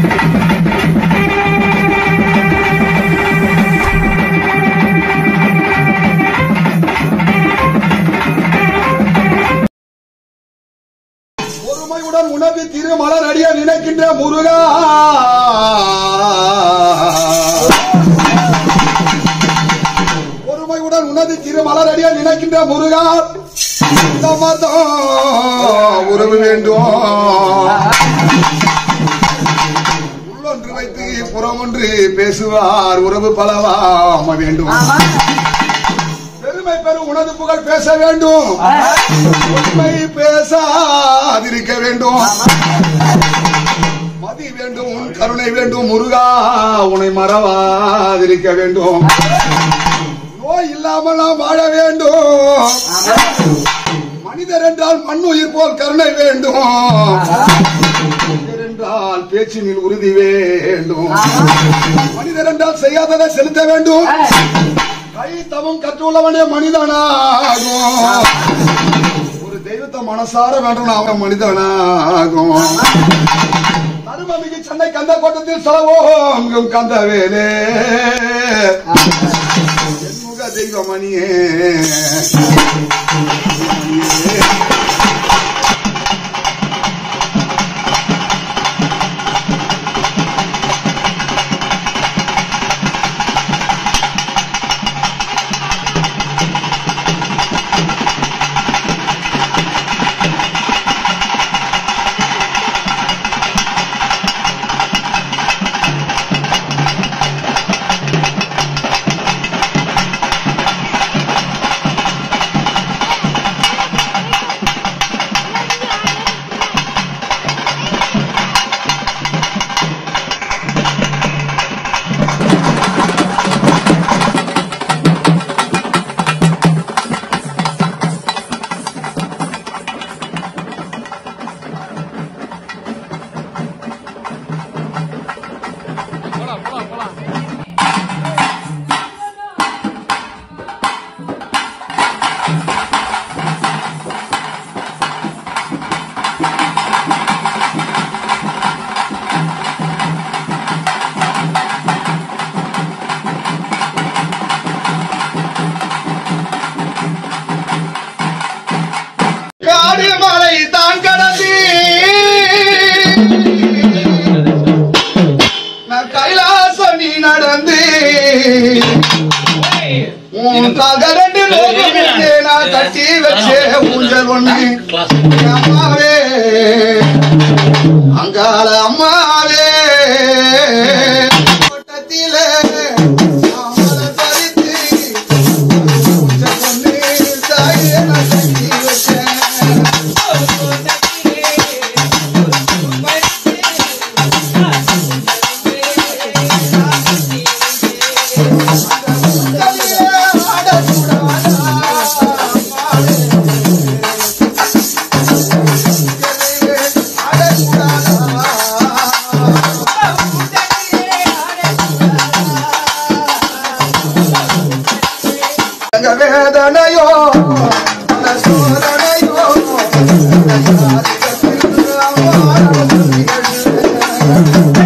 ஒருமையுடன் உணவு திருமலர் அடிய நினைக்கின்ற முருகா ஒருமையுடன் உனது திருமலர் அடிய நினைக்கின்ற முருகா இந்த மதம் உறவு வேண்டும் உள்ளொன்று வைத்து புறம் ஒன்று பேசுவார் உறவு பலவாம வேண்டும் பெருமை பெரும் உனது புகழ் பேச வேண்டும் உண்மை பேசாதிருக்க வேண்டும் மதி வேண்டும் உன் கருணை வேண்டும் முருகா உன்னை மறவாதிருக்க வேண்டும் நோய் இல்லாமல் நாம் வாழ வேண்டும் மனிதர் என்றால் மண் உயிர் போல் கருணை வேண்டும் மனிதர் என்றால் பேச்சினில் உறுதி வேண்டும் மனிதர் என்றால் செய்யாததை செலுத்த வேண்டும் கை தவம் கற்றுள்ளவனே மனிதனாகும் ஒரு தெய்வத்தை மனசார வேண்டும் அவன் மனிதனாகும் தருமமிகு சென்னை கந்த கோட்டத்தில் செலவோங்கும் கந்த வேலே என்முக தெய்வமணியே காடு மலை தான் கடந்து நான் கைலாசம் நீ நடந்து உன் தகரண்டு லோகமே நான் கட்டி வச்சே ஊஞ்சல் ஒண்ணு அம்மாவே அங்கால அம்மாவே தோட்டத்திலே மாமலை பறித்து ஊஞ்சல் ஒண்ணு தாயே நான் கட்டி வச்சேன் வேதனையோ சோதனையோ